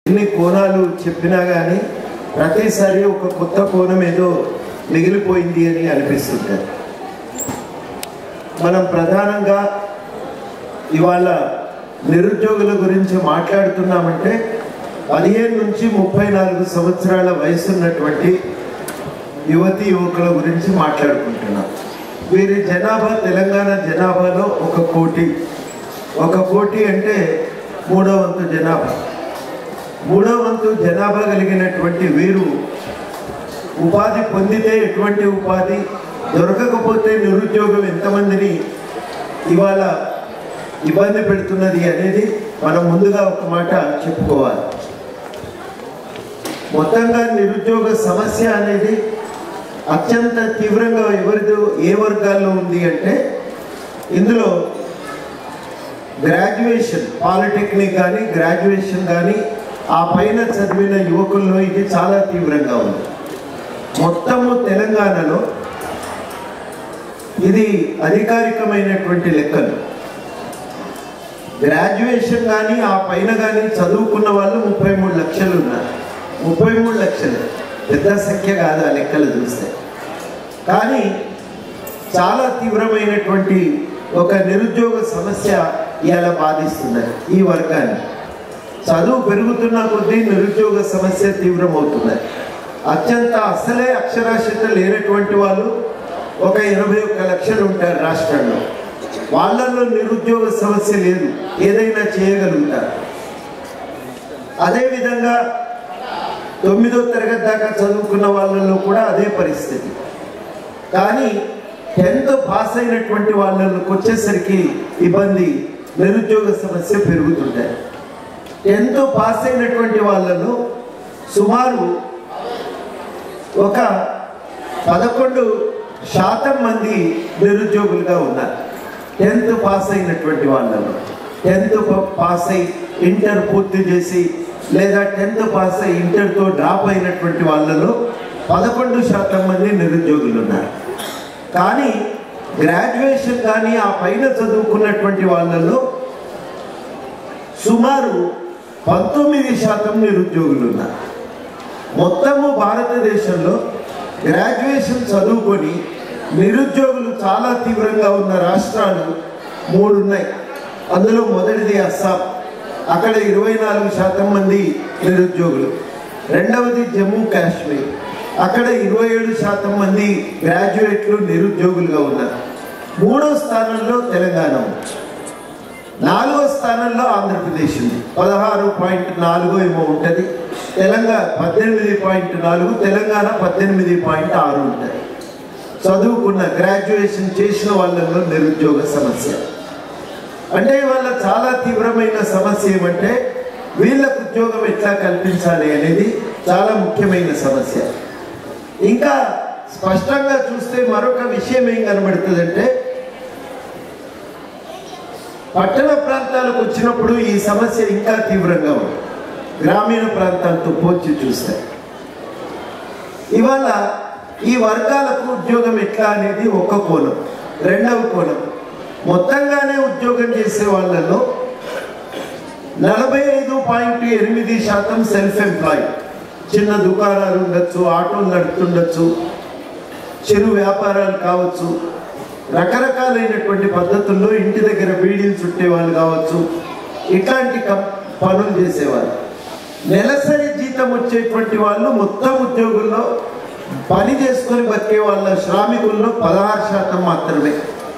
ఎన్ని కోణాలు చెప్పినా కానీ ప్రతిసారి ఒక కొత్త కోణం ఏదో మిగిలిపోయింది అని అనిపిస్తుంటుంది మనం ప్రధానంగా ఇవాళ నిరుద్యోగుల గురించి మాట్లాడుతున్నామంటే పదిహేను నుంచి ముప్పై నాలుగు సంవత్సరాల వయసున్నటువంటి యువతి యువకుల గురించి మాట్లాడుకుంటున్నాం వీరి జనాభా తెలంగాణ జనాభాలో ఒక కోటి ఒక కోటి అంటే మూడో వంతు జనాభా మూడో వంతు జనాభా కలిగినటువంటి వీరు ఉపాధి పొందితే ఎటువంటి ఉపాధి దొరకకపోతే నిరుద్యోగం ఎంతమందిని ఇవాళ ఇబ్బంది పెడుతున్నది అనేది మనం ముందుగా ఒక మాట చెప్పుకోవాలి మొత్తంగా నిరుద్యోగ సమస్య అనేది అత్యంత తీవ్రంగా ఎవరిదో ఏ వర్గాల్లో ఉంది అంటే ఇందులో గ్రాడ్యుయేషన్ పాలిటెక్నిక్ కానీ గ్రాడ్యుయేషన్ కానీ ఆ పైన చదివిన యువకుల్లో ఇది చాలా తీవ్రంగా ఉంది మొత్తము తెలంగాణలో ఇది అధికారికమైనటువంటి లెక్కలు గ్రాడ్యుయేషన్ కానీ ఆ పైన కానీ చదువుకున్న వాళ్ళు ముప్పై మూడు లక్షలు ఉన్నారు ముప్పై మూడు లక్షలు పెద్ద సంఖ్య కాదు ఆ లెక్కలు చూస్తే కానీ చాలా తీవ్రమైనటువంటి ఒక నిరుద్యోగ సమస్య ఇలా బాధిస్తున్నది ఈ వర్గాన్ని చదువు పెరుగుతున్న కొద్దీ నిరుద్యోగ సమస్య తీవ్రమవుతున్నది అత్యంత అసలే అక్షరాస్యత లేనటువంటి వాళ్ళు ఒక ఇరవై ఒక్క లక్షలు ఉంటారు రాష్ట్రంలో వాళ్ళల్లో నిరుద్యోగ సమస్య లేదు ఏదైనా చేయగలుగుతారు అదేవిధంగా తొమ్మిదో తరగతి దాకా చదువుకున్న వాళ్ళలో కూడా అదే పరిస్థితి కానీ టెన్త్ పాస్ అయినటువంటి వాళ్ళకి వచ్చేసరికి ఇబ్బంది నిరుద్యోగ సమస్య పెరుగుతుంటాయి టెన్త్ పాస్ అయినటువంటి వాళ్ళలో సుమారు ఒక పదకొండు శాతం మంది నిరుద్యోగులుగా ఉన్నారు టెన్త్ పాస్ అయినటువంటి వాళ్ళలో టెన్త్ పాస్ అయి ఇంటర్ పూర్తి చేసి లేదా టెన్త్ పాస్ అయి ఇంటర్తో డ్రాప్ అయినటువంటి వాళ్ళలో పదకొండు శాతం మంది నిరుద్యోగులు ఉన్నారు కానీ గ్రాడ్యుయేషన్ కానీ ఆ పైన చదువుకున్నటువంటి వాళ్ళలో సుమారు పంతొమ్మిది శాతం నిరుద్యోగులు ఉన్నారు మొత్తము భారతదేశంలో గ్రాడ్యుయేషన్ చదువుకొని నిరుద్యోగులు చాలా తీవ్రంగా ఉన్న రాష్ట్రాలు మూడు ఉన్నాయి అందులో మొదటిది అస్సాం అక్కడ ఇరవై నాలుగు శాతం మంది నిరుద్యోగులు రెండవది జమ్మూ కాశ్మీర్ అక్కడ ఇరవై ఏడు శాతం మంది గ్రాడ్యుయేట్లు నిరుద్యోగులుగా ఉన్నారు మూడో స్థానంలో తెలంగాణ ఉంది నాలుగో స్థానంలో ఆంధ్రప్రదేశ్ ఉంది పదహారు పాయింట్ నాలుగు ఏమో ఉంటుంది తెలంగాణ పద్దెనిమిది పాయింట్ నాలుగు తెలంగాణ పద్దెనిమిది పాయింట్ ఆరు ఉంటుంది చదువుకున్న గ్రాడ్యుయేషన్ చేసిన వాళ్ళలో నిరుద్యోగ సమస్య అంటే వాళ్ళ చాలా తీవ్రమైన సమస్య ఏమంటే వీళ్ళకు ఉద్యోగం ఎట్లా కల్పించాలి అనేది చాలా ముఖ్యమైన సమస్య ఇంకా స్పష్టంగా చూస్తే మరొక విషయం ఏం కనబడుతుందంటే పట్టణ ప్రాంతాలకు వచ్చినప్పుడు ఈ సమస్య ఇంకా తీవ్రంగా ఉంది గ్రామీణ ప్రాంతాలతో పోల్చి చూస్తే ఇవాళ ఈ వర్గాలకు ఉద్యోగం ఎట్లా అనేది ఒక కోణం రెండవ కోణం మొత్తంగానే ఉద్యోగం చేసే వాళ్ళలో నలభై ఐదు పాయింట్ ఎనిమిది శాతం సెల్ఫ్ ఎంప్లాయిడ్ చిన్న దుకాణాలు ఉండొచ్చు ఆటోలు నడుపుతుండొచ్చు చిరు వ్యాపారాలు కావచ్చు రకరకాలైనటువంటి పద్ధతుల్లో ఇంటి దగ్గర బీడీలు చుట్టే వాళ్ళు కావచ్చు ఇట్లాంటి కం పనులు చేసేవాళ్ళు నెలసరి జీతం వచ్చేటువంటి వాళ్ళు మొత్తం ఉద్యోగుల్లో పని చేసుకొని బతికే వాళ్ళ శ్రామికుల్లో పదహారు శాతం మాత్రమే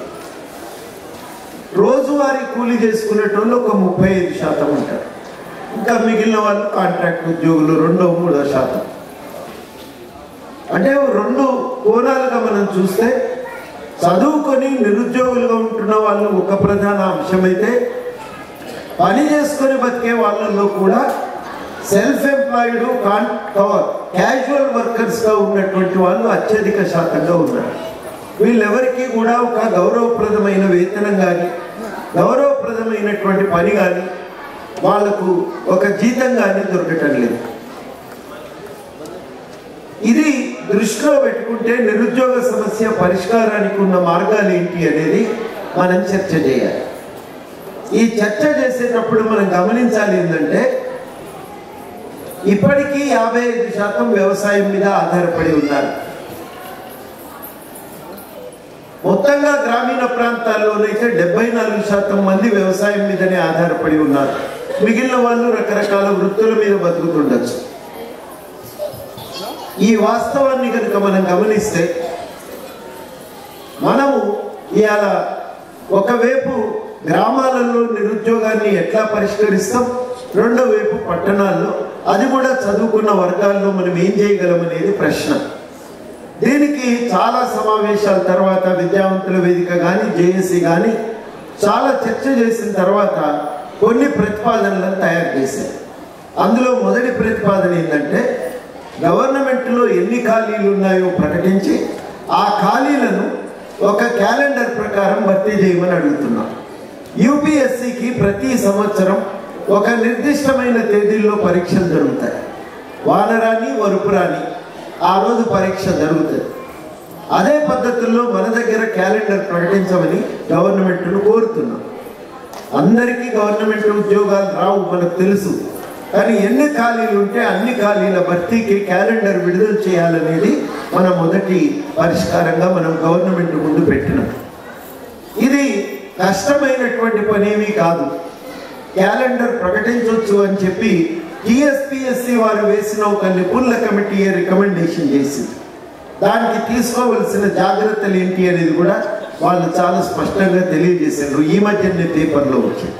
రోజువారీ కూలీ చేసుకునేటోళ్ళు ఒక ముప్పై ఐదు శాతం ఉంటారు ఇంకా మిగిలిన వాళ్ళు కాంట్రాక్ట్ ఉద్యోగులు రెండో మూడో శాతం అంటే రెండు కోణాలుగా మనం చూస్తే చదువుకొని నిరుద్యోగులుగా ఉంటున్న వాళ్ళు ఒక ప్రధాన అంశమైతే పని చేసుకొని బతికే వాళ్ళల్లో కూడా సెల్ఫ్ ఎంప్లాయిడ్ కాన్ క్యాజువల్ వర్కర్స్గా ఉన్నటువంటి వాళ్ళు అత్యధిక శాతంగా ఉన్నారు వీళ్ళెవరికి కూడా ఒక గౌరవప్రదమైన వేతనం కానీ గౌరవప్రదమైనటువంటి పని కానీ వాళ్లకు ఒక జీతం కానీ దొరకటం లేదు ఇది దృష్టిలో పెట్టుకుంటే నిరుద్యోగ సమస్య పరిష్కారానికి ఉన్న మార్గాలు ఏంటి అనేది మనం చర్చ చేయాలి ఈ చర్చ చేసేటప్పుడు మనం గమనించాలి ఏంటంటే ఇప్పటికీ యాభై ఐదు శాతం వ్యవసాయం మీద ఆధారపడి ఉన్నారు మొత్తంగా గ్రామీణ ప్రాంతాల్లోనైతే డెబ్బై నాలుగు శాతం మంది వ్యవసాయం మీదనే ఆధారపడి ఉన్నారు మిగిలిన వాళ్ళు రకరకాల వృత్తుల మీద బతుకుతుండొచ్చు ఈ వాస్తవాన్ని కనుక మనం గమనిస్తే మనము ఇవాళ ఒకవైపు గ్రామాలలో నిరుద్యోగాన్ని ఎట్లా పరిష్కరిస్తాం రెండో వైపు పట్టణాల్లో అది కూడా చదువుకున్న వర్గాల్లో మనం ఏం చేయగలం అనేది ప్రశ్న దీనికి చాలా సమావేశాల తర్వాత విద్యావంతుల వేదిక కానీ జేఏసీ కానీ చాలా చర్చ చేసిన తర్వాత కొన్ని ప్రతిపాదనలను తయారు చేశారు అందులో మొదటి ప్రతిపాదన ఏంటంటే గవర్నమెంట్లో ఎన్ని ఖాళీలు ఉన్నాయో ప్రకటించి ఆ ఖాళీలను ఒక క్యాలెండర్ ప్రకారం భర్తీ చేయమని అడుగుతున్నాం యూపీఎస్సికి ప్రతి సంవత్సరం ఒక నిర్దిష్టమైన తేదీల్లో పరీక్షలు జరుగుతాయి వానరాని వరుపురాని ఆ రోజు పరీక్ష జరుగుతుంది అదే పద్ధతుల్లో మన దగ్గర క్యాలెండర్ ప్రకటించమని గవర్నమెంట్ను కోరుతున్నాం అందరికీ గవర్నమెంట్ ఉద్యోగాలు రావు మనకు తెలుసు కానీ ఎన్ని ఖాళీలు ఉంటే అన్ని ఖాళీల భర్తీకి క్యాలెండర్ విడుదల చేయాలనేది మన మొదటి పరిష్కారంగా మనం గవర్నమెంట్ ముందు పెట్టినాం ఇది కష్టమైనటువంటి పనేమీ కాదు క్యాలెండర్ ప్రకటించవచ్చు అని చెప్పి టిఎస్పిఎస్సి వారు వేసిన ఒక నిపుణుల కమిటీ రికమెండేషన్ చేసింది దానికి తీసుకోవలసిన జాగ్రత్తలు ఏంటి అనేది కూడా వాళ్ళు చాలా స్పష్టంగా తెలియజేశారు ఈ మధ్యనే పేపర్లో వచ్చింది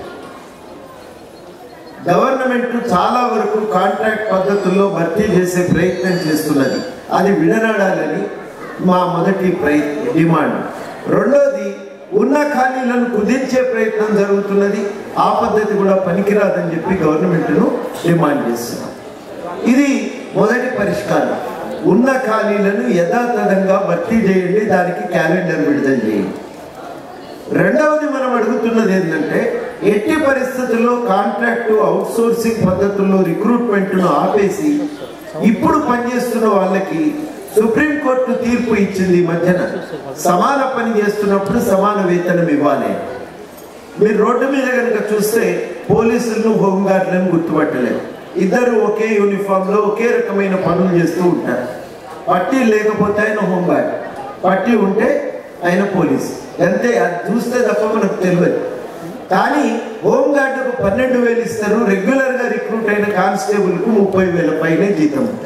గవర్నమెంట్ చాలా వరకు కాంట్రాక్ట్ పద్ధతుల్లో భర్తీ చేసే ప్రయత్నం చేస్తున్నది అది విడనాడాలని మా మొదటి ప్రయత్నం డిమాండ్ రెండోది ఉన్న ఖాళీలను కుదించే ప్రయత్నం జరుగుతున్నది ఆ పద్ధతి కూడా పనికిరాదని చెప్పి గవర్నమెంట్ను డిమాండ్ చేస్తున్నాం ఇది మొదటి పరిష్కారం ఉన్న ఖాళీలను యథాతథంగా భర్తీ చేయండి దానికి క్యాలెండర్ విడుదల చేయండి రెండవది మనం అడుగుతున్నది ఏంటంటే ఎట్టి పరిస్థితుల్లో కాంట్రాక్టు అవుట్సోర్సింగ్ పద్ధతుల్లో రిక్రూట్మెంట్ను ఆపేసి ఇప్పుడు పనిచేస్తున్న వాళ్ళకి సుప్రీంకోర్టు తీర్పు ఇచ్చింది ఈ మధ్యన సమాన పని చేస్తున్నప్పుడు సమాన వేతనం ఇవ్వాలి మీరు రోడ్డు మీద కనుక చూస్తే పోలీసులను హోంగార్డులను గుర్తుపట్టలేరు ఇద్దరు ఒకే యూనిఫామ్ లో ఒకే రకమైన పనులు చేస్తూ ఉంటారు పట్టీ లేకపోతే ఆయన హోంగార్డ్ పట్టీ ఉంటే ఆయన పోలీస్ అంతే అది చూస్తే తప్ప మనకు తెలియదు కానీ హోంగార్డుకు పన్నెండు వేలు ఇస్తారు రెగ్యులర్ గా రిక్రూట్ అయిన కానిస్టేబుల్ కు ముప్పై వేల పైనే జీతం ఉంటుంది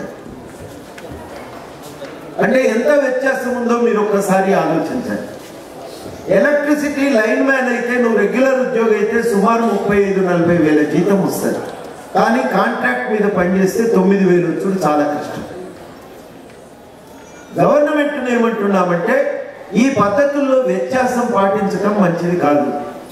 అంటే ఎంత వ్యత్యాసం ఉందో మీరు ఒక్కసారి ఆలోచించండి ఎలక్ట్రిసిటీ లైన్ మ్యాన్ అయితే నువ్వు రెగ్యులర్ ఉద్యోగి అయితే సుమారు ముప్పై ఐదు నలభై వేల జీతం వస్తుంది కానీ కాంట్రాక్ట్ మీద పనిచేస్తే తొమ్మిది వేలు వచ్చుడు చాలా కష్టం గవర్నమెంట్ ఏమంటున్నామంటే ఈ పద్ధతుల్లో వ్యత్యాసం పాటించడం మంచిది కాదు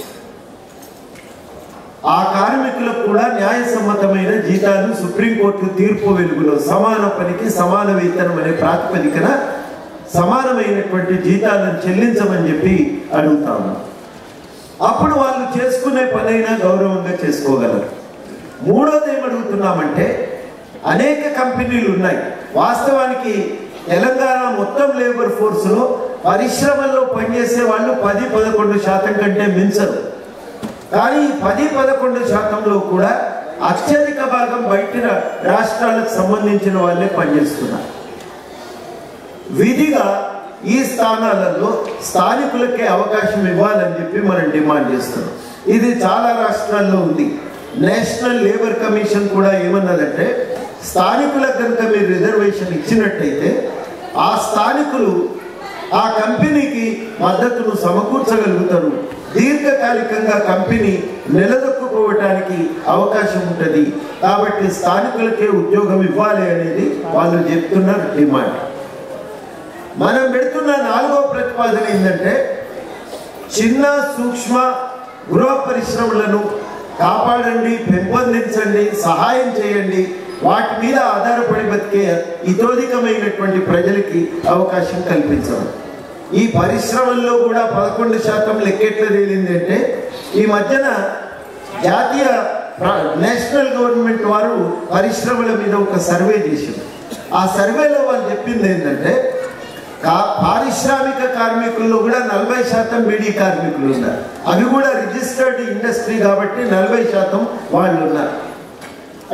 ఆ కార్మికులకు కూడా న్యాయసమ్మతమైన జీతాలు సుప్రీంకోర్టు తీర్పు వెలుగులో సమాన పనికి సమాన వేతనం అనే ప్రాతిపదికన సమానమైనటువంటి జీతాలను చెల్లించమని చెప్పి అడుగుతాము అప్పుడు వాళ్ళు చేసుకునే పనైనా గౌరవంగా చేసుకోగలరు మూడోది ఏమడుగుతున్నామంటే అనేక కంపెనీలు ఉన్నాయి వాస్తవానికి తెలంగాణ మొత్తం లేబర్ ఫోర్స్లో పరిశ్రమల్లో పనిచేసే వాళ్ళు పది పదకొండు శాతం కంటే మించరు కానీ ఈ పది పదకొండు శాతంలో కూడా అత్యధిక భాగం బయట రాష్ట్రాలకు సంబంధించిన వాళ్ళే పనిచేస్తున్నారు విధిగా ఈ స్థానాలలో స్థానికులకే అవకాశం ఇవ్వాలని చెప్పి మనం డిమాండ్ చేస్తున్నాం ఇది చాలా రాష్ట్రాల్లో ఉంది నేషనల్ లేబర్ కమిషన్ కూడా ఏమన్నదంటే స్థానికులకు కనుక మీరు రిజర్వేషన్ ఇచ్చినట్టయితే ఆ స్థానికులు ఆ కంపెనీకి మద్దతును సమకూర్చగలుగుతారు దీర్ఘకాలికంగా కంపెనీ నిలదొక్కుకోవటానికి అవకాశం ఉంటుంది కాబట్టి స్థానికులకే ఉద్యోగం ఇవ్వాలి అనేది వాళ్ళు చెప్తున్న డిమాండ్ మనం పెడుతున్న నాలుగో ప్రతిపాదన ఏంటంటే చిన్న సూక్ష్మ గృహ పరిశ్రమలను కాపాడండి పెంపొందించండి సహాయం చేయండి వాటి మీద ఆధారపడి బతికే ఇతోధికమైనటువంటి ప్రజలకి అవకాశం కల్పించడం ఈ పరిశ్రమల్లో కూడా పదకొండు శాతం లెక్కెట్ల తేలింది అంటే ఈ మధ్యన జాతీయ ప్ర- నేషనల్ గవర్నమెంట్ వారు పరిశ్రమల మీద ఒక సర్వే చేసింది ఆ సర్వేలో వాళ్ళు చెప్పింది ఏంటంటే కా- పారిశ్రామిక కార్మికుల్లో కూడా నలభై శాతం బీడీ కార్మికులు ఉన్నారు అవి కూడా రిజిస్టర్డ్ ఇండస్ట్రీ కాబట్టి నలభై శాతం వాళ్ళు ఉన్నారు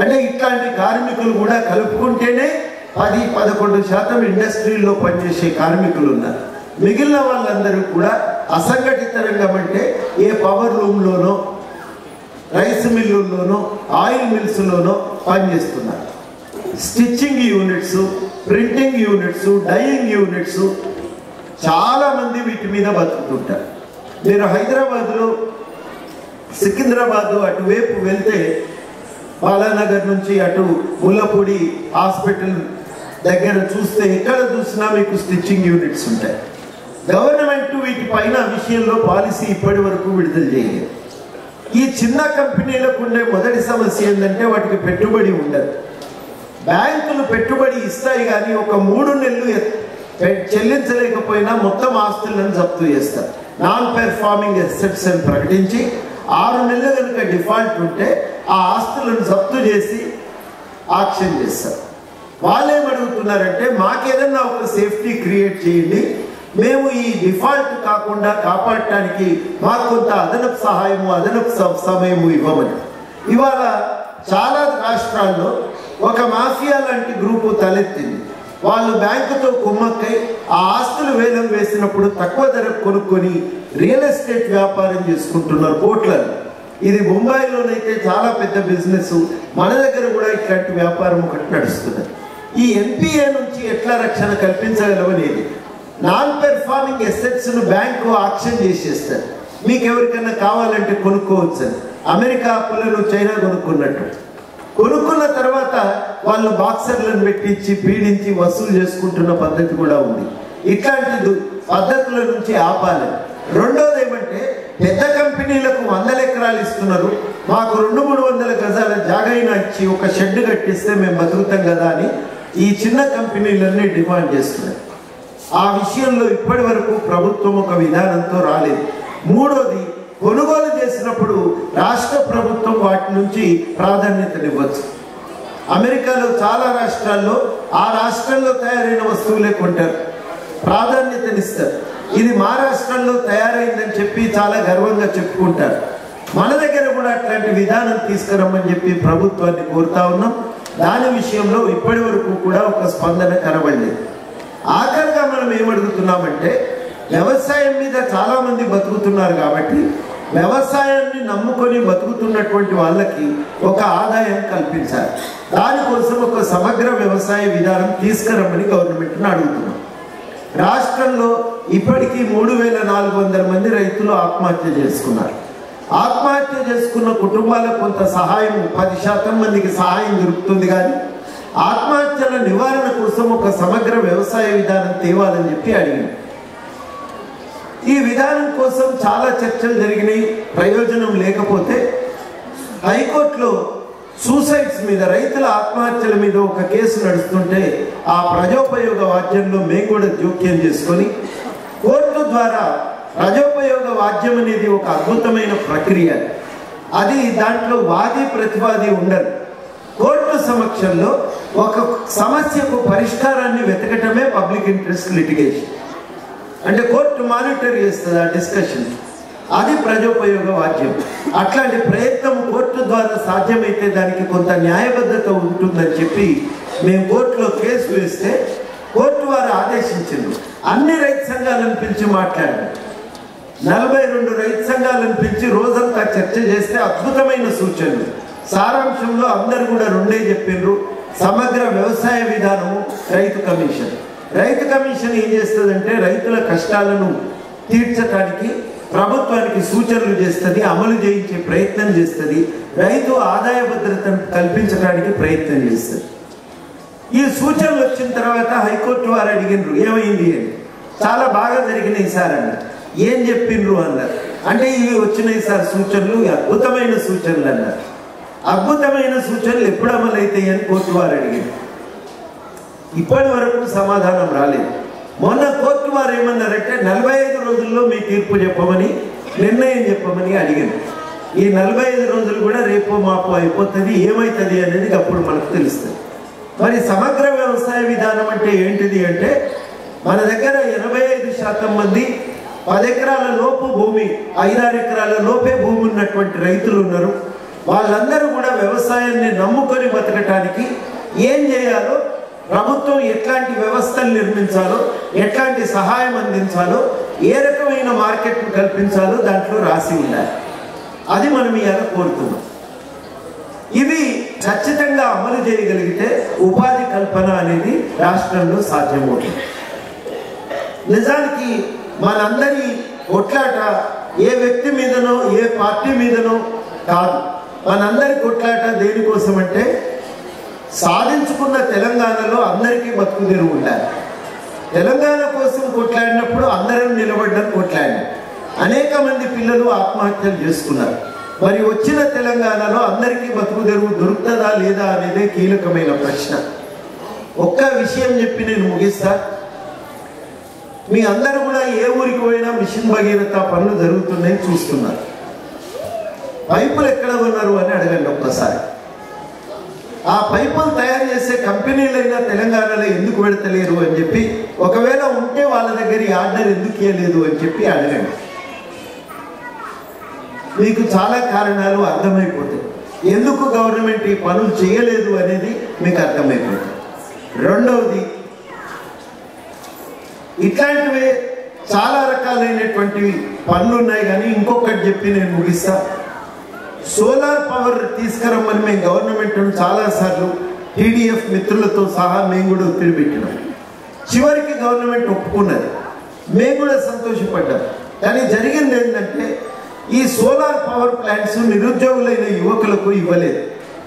అంటే ఇట్లాంటి కార్మికులు కూడా కలుపుకుంటేనే పది పదకొండు శాతం ఇండస్ట్రీల్లో పనిచేసే కార్మికులు ఉన్నారు మిగిలిన వాళ్ళందరూ కూడా అసంఘటిత రంగం అంటే ఏ పవర్ లూమ్లోనో రైస్ మిల్లుల్లోనో ఆయిల్ మిల్స్లోనో పనిచేస్తున్నారు stitching units printing units dyeing units చాలా మంది వీటి మీద బతుకుతుంటారు మీరు హైదరాబాద్లో సికింద్రాబాద్ అటువైపు వెళ్తే బాలానగర్ నుంచి అటు ముల్లపూడి హాస్పిటల్ దగ్గర చూస్తే ఎక్కడ చూసినా మీకు స్టిచ్చింగ్ యూనిట్స్ ఉంటాయి గవర్నమెంట్ వీటి పైన విషయంలో పాలసీ ఇప్పటి వరకు విడుదల చేయలేదు ఈ చిన్న కంపెనీలకు ఉండే మొదటి సమస్య ఏంటంటే వాటికి పెట్టుబడి ఉండదు బ్యాంకులు పెట్టుబడి ఇస్తాయి కానీ ఒక మూడు నెలలు ఎ- పె- చెల్లించలేకపోయినా మొత్తం ఆస్తులను జప్తు చేస్తారు నాన్ పెర్ఫార్మింగ్ ఎసెట్స్ అని ప్రకటించి ఆరు నెలలు కనుక డిఫాల్ట్ ఉంటే ఆ ఆస్తులను జప్తు చేసి ఆక్షన్ చేస్తారు వాళ్ళు ఏమడుగుతున్నారంటే మాకేదన్నా ఒక సేఫ్టీ క్రియేట్ చేయండి మేము ఈ డిఫాల్ట్ కాకుండా కాపాడటానికి మాకు కొంత అదనపు సహాయము అదనపు స- సమయము ఇవ్వమని ఇవాళ చాలా రాష్ట్రాల్లో ఒక మాఫియా లాంటి గ్రూపు తలెత్తింది వాళ్ళు బ్యాంకుతో కుమ్మక్కై ఆ ఆస్తులు వేలం వేసినప్పుడు తక్కువ ధరకు కొనుక్కొని రియల్ ఎస్టేట్ వ్యాపారం చేసుకుంటున్నారు కోట్లలో ఇది బొంబాయిలోనైతే చాలా పెద్ద బిజినెస్ మన దగ్గర కూడా ఇట్లాంటి వ్యాపారం ఒకటి నడుస్తున్నది ఈ ఎన్పిఏ నుంచి ఎట్లా రక్షణ కల్పించగలవనేది నాన్ పెర్ఫార్మింగ్ ఎసెట్స్ ను బ్యాంకు ఆక్షన్ చేసేస్తారు మీకు ఎవరికైనా కావాలంటే కొనుక్కోవచ్చు అని అమెరికా అప్పులను చైనా కొనుక్కున్నట్టు కొనుక్కున్న తర్వాత వాళ్ళు బాక్సర్లను పెట్టించి పీడించి వసూలు చేసుకుంటున్న పద్ధతి కూడా ఉంది ఇట్లాంటి దు- పద్ధతుల నుంచి ఆపాలి రెండోది ఏమంటే పెద్ద కంపెనీలకు వందల ఎకరాలు ఇస్తున్నారు మాకు రెండు మూడు వందల గజాల జాగైనా ఇచ్చి ఒక షెడ్ కట్టిస్తే మేము బతుకుతాం కదా అని ఈ చిన్న కంపెనీలన్నీ డిమాండ్ చేస్తున్నాయి ఆ విషయంలో ఇప్పటి వరకు ప్రభుత్వం ఒక విధానంతో రాలేదు మూడోది కొనుగోలు చేసినప్పుడు రాష్ట్ర ప్రభుత్వం వాటి నుంచి ప్రాధాన్యతనివ్వచ్చు అమెరికాలో చాలా రాష్ట్రాల్లో ఆ రాష్ట్రంలో తయారైన వస్తువులే కొంటారు ప్రాధాన్యతనిస్తారు ఇది మా రాష్ట్రంలో తయారైందని చెప్పి చాలా గర్వంగా చెప్పుకుంటారు మన దగ్గర కూడా అట్లాంటి విధానం తీసుకురమ్మని చెప్పి ప్రభుత్వాన్ని కోరుతా ఉన్నాం దాని విషయంలో ఇప్పటి వరకు కూడా ఒక స్పందన కనబడలేదు ఆఖరిగా మనం ఏమడుగుతున్నామంటే వ్యవసాయం మీద చాలా మంది బతుకుతున్నారు కాబట్టి వ్యవసాయాన్ని నమ్ముకొని బతుకుతున్నటువంటి వాళ్ళకి ఒక ఆదాయం కల్పించాలి దానికోసం ఒక సమగ్ర వ్యవసాయ విధానం తీసుకురమ్మని గవర్నమెంట్ని అడుగుతున్నాం రాష్ట్రంలో ఇప్పటికీ మూడు వేల నాలుగు వందల మంది రైతులు ఆత్మహత్య చేసుకున్నారు ఆత్మహత్య చేసుకున్న కుటుంబాలకు కొంత సహాయం పది శాతం మందికి సహాయం దొరుకుతుంది కానీ ఆత్మహత్యల నివారణ కోసం ఒక సమగ్ర వ్యవసాయ విధానం తేవాలని చెప్పి అడిగింది ఈ విధానం కోసం చాలా చర్చలు జరిగినాయి ప్రయోజనం లేకపోతే హైకోర్టులో సూసైడ్స్ మీద రైతుల ఆత్మహత్యల మీద ఒక కేసు నడుస్తుంటే ఆ ప్రజోపయోగ వాద్యంలో మేము కూడా జోక్యం చేసుకొని కోర్టు ద్వారా ప్రజోపయోగ వాద్యం అనేది ఒక అద్భుతమైన ప్రక్రియ అది దాంట్లో వాది ప్రతివాది ఉండరు కోర్టు సమక్షంలో ఒక సమస్యకు పరిష్కారాన్ని వెతకటమే పబ్లిక్ ఇంట్రెస్ట్ లిటిగేషన్ అంటే కోర్టు మానిటర్ చేస్తుంది ఆ డిస్కషన్ అది ప్రజోపయోగ వాద్యం అట్లాంటి ప్రయత్నం కోర్టు ద్వారా సాధ్యమైతే దానికి కొంత న్యాయబద్ధత ఉంటుందని చెప్పి మేము కోర్టులో కేసు వేస్తే కోర్టు వారు ఆదేశించింది అన్ని రైతు సంఘాలను పిలిచి మాట్లాడారు నలభై రెండు రైతు సంఘాలను పిలిచి రోజంతా చర్చ చేస్తే అద్భుతమైన సూచనలు సారాంశంలో అందరు కూడా రెండే చెప్పిండ్రు సమగ్ర వ్యవసాయ విధానము రైతు కమిషన్ రైతు కమిషన్ ఏం చేస్తుందంటే రైతుల కష్టాలను తీర్చడానికి ప్రభుత్వానికి సూచనలు చేస్తుంది అమలు చేయించే ప్రయత్నం చేస్తుంది రైతు ఆదాయ భద్రతను కల్పించడానికి ప్రయత్నం చేస్తుంది ఈ సూచనలు వచ్చిన తర్వాత హైకోర్టు వారు అడిగినరు ఏమైంది అని చాలా బాగా జరిగినాయి సార్ అన్నారు ఏం చెప్పిండ్రు అన్నారు అంటే ఇవి వచ్చినాయి సార్ సూచనలు ఇవి అద్భుతమైన సూచనలు అన్నారు అద్భుతమైన సూచనలు ఎప్పుడు అమలు అవుతాయి అని కోర్టు వారు అడిగారు ఇప్పటి వరకు సమాధానం రాలేదు మొన్న కోర్టు వారు ఏమన్నారంటే నలభై ఐదు రోజుల్లో మీ తీర్పు చెప్పమని నిర్ణయం చెప్పమని అడిగారు ఈ నలభై ఐదు రోజులు కూడా రేపు మాపు అయిపోతుంది ఏమవుతుంది అనేది అప్పుడు మనకు తెలుస్తుంది మరి సమగ్ర వ్యవసాయ విధానం అంటే ఏంటిది అంటే మన దగ్గర ఎనభై ఐదు శాతం మంది పది ఎకరాల లోపు భూమి ఐదారు ఎకరాల లోపే భూమి ఉన్నటువంటి రైతులు ఉన్నారు వాళ్ళందరూ కూడా వ్యవసాయాన్ని నమ్ముకొని బతకటానికి ఏం చేయాలో ప్రభుత్వం ఎట్లాంటి వ్యవస్థలు నిర్మించాలో ఎట్లాంటి సహాయం అందించాలో ఏ రకమైన మార్కెట్ను కల్పించాలో దాంట్లో రాసి ఉండాలి అది మనం ఇవాళ కోరుతున్నాం ఇవి ఖచ్చితంగా అమలు చేయగలిగితే ఉపాధి కల్పన అనేది రాష్ట్రంలో సాధ్యమవుతుంది నిజానికి మనందరి కొట్లాట ఏ వ్యక్తి మీదనో ఏ పార్టీ మీదనో కాదు మనందరి కొట్లాట దేనికోసం అంటే సాధించుకున్న తెలంగాణలో అందరికీ బతుకు తెరువు ఉండాలి తెలంగాణ కోసం కొట్లాడినప్పుడు అందరం నిలబడ్డం కొట్లాడినాం అనేక మంది పిల్లలు ఆత్మహత్యలు చేసుకున్నారు మరి వచ్చిన తెలంగాణలో అందరికీ బతుకు తెరువు దొరుకుతుందా లేదా అనేదే కీలకమైన ప్రశ్న ఒక్క విషయం చెప్పి నేను ముగిస్తా మీ అందరూ కూడా ఏ ఊరికి పోయినా మిషన్ భగీరథ పనులు జరుగుతున్నాయి చూస్తున్నారు పైపులు ఎక్కడ ఉన్నారు అని అడగండి ఒక్కసారి ఆ పైపులు తయారు చేసే కంపెనీలైనా తెలంగాణలో ఎందుకు పెడతలేరు అని చెప్పి ఒకవేళ ఉంటే వాళ్ళ దగ్గర ఈ ఆర్డర్ ఎందుకు ఇవ్వలేదు అని చెప్పి అడగండి మీకు చాలా కారణాలు అర్థమైపోతాయి ఎందుకు గవర్నమెంట్ ఈ పనులు చేయలేదు అనేది మీకు అర్థమైపోతుంది రెండవది ఇట్లాంటివే చాలా రకాలైనటువంటి పనులు ఉన్నాయి కానీ ఇంకొకటి చెప్పి నేను ముగిస్తా సోలార్ పవర్ తీసుకురమ్మని మేము గవర్నమెంట్ చాలా సార్లు టీడీఎఫ్ మిత్రులతో సహా మేము కూడా ఒత్తిడి పెట్టినాం చివరికి గవర్నమెంట్ ఒప్పుకున్నది మేము కూడా సంతోషపడ్డాం కానీ జరిగింది ఏంటంటే ఈ సోలార్ పవర్ ప్లాంట్స్ నిరుద్యోగులైన యువకులకు ఇవ్వలేదు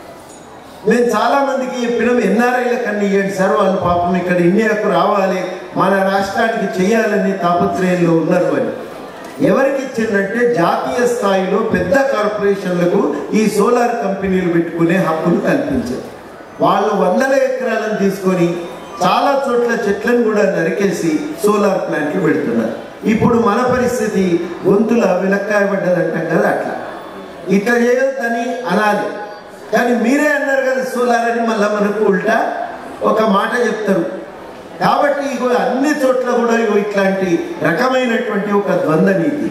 మేము చాలా మందికి చెప్పినాం ఎన్ఆర్ఐలకు అన్ని ఇవ్వండి సార్ వాళ్ళు పాపం ఇక్కడ ఇండియాకు రావాలి మన రాష్ట్రానికి చేయాలని తాపత్రయంలో ఉన్నారు అని ఎవరికి ఇచ్చిందంటే జాతీయ స్థాయిలో పెద్ద కార్పొరేషన్లకు ఈ సోలార్ కంపెనీలు పెట్టుకునే హక్కులు కల్పించారు వాళ్ళు వందల ఎకరాలను తీసుకొని చాలా చోట్ల చెట్లను కూడా నరికేసి సోలార్ ప్లాంట్లు పెడుతున్నారు ఇప్పుడు మన పరిస్థితి గొంతుల విలక్కాయ పడ్డదంటాం కదా అట్లా ఇట్లా చేయొద్దని అనాలి కానీ మీరే అన్నారు కదా సోలార్ అని మళ్ళీ మనకు ఉల్టా ఒక మాట చెప్తారు కాబట్టి ఇగో అన్ని చోట్ల కూడా ఇగో ఇట్లాంటి రకమైనటువంటి ఒక ద్వంద్వ నీతి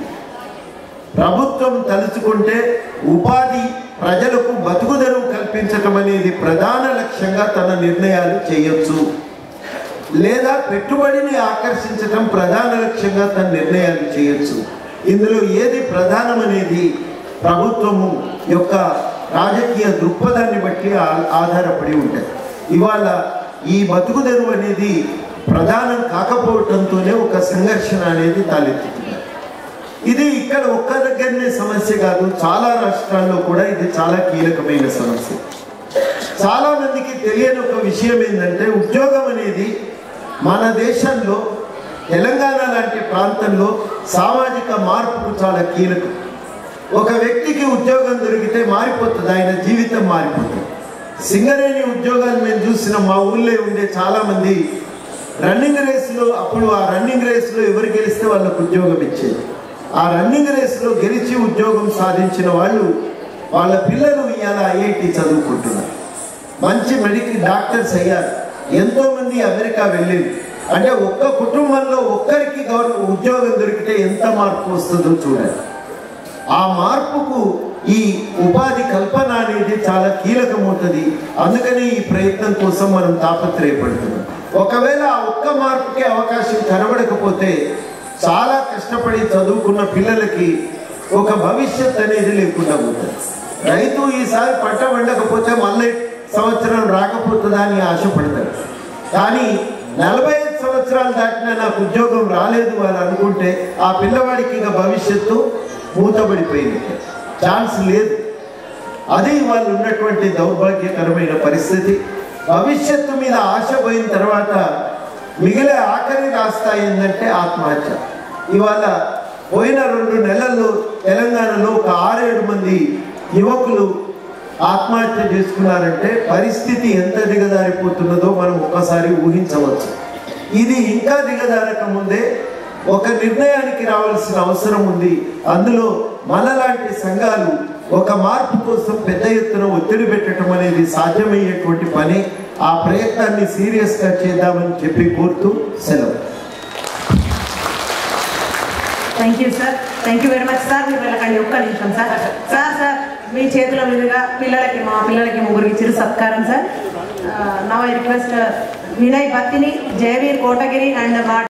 ప్రభుత్వం తలుచుకుంటే ఉపాధి ప్రజలకు బతుకుదెరువు కల్పించటం అనేది ప్రధాన లక్ష్యంగా తన నిర్ణయాలు చేయొచ్చు లేదా పెట్టుబడిని ఆకర్షించటం ప్రధాన లక్ష్యంగా తన నిర్ణయాలు చేయొచ్చు ఇందులో ఏది ప్రధానమనేది ప్రభుత్వము యొక్క రాజకీయ దృక్పథాన్ని బట్టి ఆ- ఆధారపడి ఉంటుంది ఇవాళ ఈ బతుకుదెరువు అనేది ప్రధానం కాకపోవటంతోనే ఒక సంఘర్షణ అనేది తలెత్తుతుంది ఇది ఇక్కడ ఒక్క దగ్గరనే సమస్య కాదు చాలా రాష్ట్రాల్లో కూడా ఇది చాలా కీలకమైన సమస్య చాలా మందికి తెలియని ఒక విషయం ఏంటంటే ఉద్యోగం అనేది మన దేశంలో తెలంగాణ లాంటి ప్రాంతంలో సామాజిక మార్పుకు చాలా కీలకం ఒక వ్యక్తికి ఉద్యోగం దొరికితే మారిపోతుంది ఆయన జీవితం మారిపోతుంది సింగరేణి ఉద్యోగాలు మేము చూసిన మా ఊళ్ళో ఉండే చాలా మంది రన్నింగ్ రేస్లో అప్పుడు ఆ రన్నింగ్ రేస్లో ఎవరు గెలిస్తే వాళ్ళకు ఉద్యోగం ఇచ్చేది ఆ రన్నింగ్ రేస్లో గెలిచి ఉద్యోగం సాధించిన వాళ్ళు వాళ్ళ పిల్లలు ఇవాళ ఐఐటి చదువుకుంటున్నారు మంచి మెడికల్ డాక్టర్స్ అయ్యారు ఎంతో మంది అమెరికా వెళ్ళింది అంటే ఒక్క కుటుంబంలో ఒక్కరికి గవర్న ఉద్యోగం దొరికితే ఎంత మార్పు వస్తుందో చూడాలి ఆ మార్పుకు ఈ ఉపాధి కల్పన అనేది చాలా కీలకమవుతుంది అందుకని ఈ ప్రయత్నం కోసం మనం తాపత్రయపడుతున్నాం ఒకవేళ ఆ ఒక్క మార్పుకి అవకాశం కనబడకపోతే చాలా కష్టపడి చదువుకున్న పిల్లలకి ఒక భవిష్యత్ అనేది లేకుండా పోతుంది రైతు ఈసారి పంట పండకపోతే మళ్ళీ సంవత్సరం రాకపోతుందా అని ఆశపడతాడు కానీ నలభై ఐదు సంవత్సరాలు దాటినా నాకు ఉద్యోగం రాలేదు అని అనుకుంటే ఆ పిల్లవాడికి ఇక భవిష్యత్తు మూతబడిపోయింది ఛాన్స్ లేదు అది వాళ్ళు ఉన్నటువంటి దౌర్భాగ్యకరమైన పరిస్థితి భవిష్యత్తు మీద ఆశ పోయిన తర్వాత మిగిలే ఆఖరి రాస్తా ఏంటంటే ఆత్మహత్య ఇవాళ పోయిన రెండు నెలల్లో తెలంగాణలో ఒక ఆరేడు మంది యువకులు ఆత్మహత్య చేసుకున్నారంటే పరిస్థితి ఎంత దిగజారిపోతున్నదో మనం ఒక్కసారి ఊహించవచ్చు ఇది ఇంకా దిగజారక ముందే ఒక నిర్ణయానికి రావాల్సిన అవసరం ఉంది అందులో మనలాంటి సంఘాలు ఒక మార్పు కోసం పెద్ద ఎత్తున ఒత్తిడి పెట్టడం అనేది సాధ్యమయ్యేటువంటి పని ఆ ప్రయత్నాన్ని సీరియస్గా చేద్దామని చెప్పి కోరుతూ సెలవు thank you sir thank you very much sir మీరు వెళ్ళకండి ఒక్క నిమిషం సార్ సార్ సార్ మీ చేతుల మీదుగా పిల్లలకి మా పిల్లలకి ముగ్గురికి చిరు సత్కారం sir now I request Vinay Battini Jayaveer Kotagiri and మా